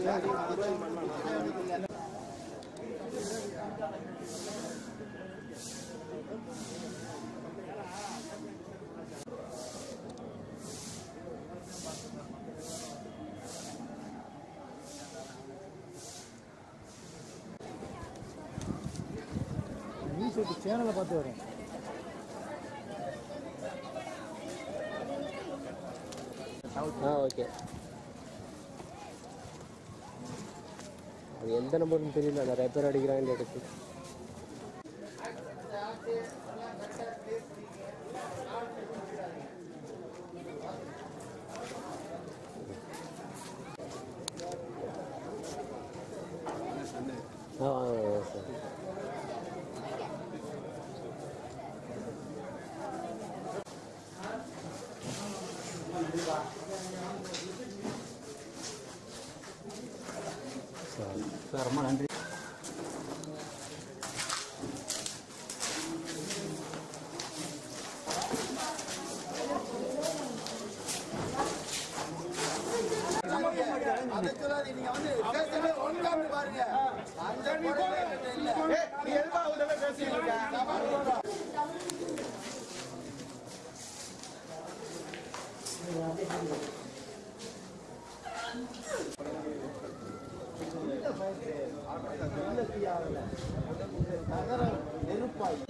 News சேனலை பார்த்து வரேன் ஆ ஓகே அது எந்த நம்பர்னு தெரியல நிறைய பேர் அடிக்கிறாங்க எடுத்து ஆ சார் சார் ரொம்ப நன்றி அதை சொல்லாதீங்க. நீங்க வந்து பேசுறது உட்கார்ந்து பாருங்க. அந்த குறைவே என்கிட்ட இல்ல. நகரம் நெருப்பாய்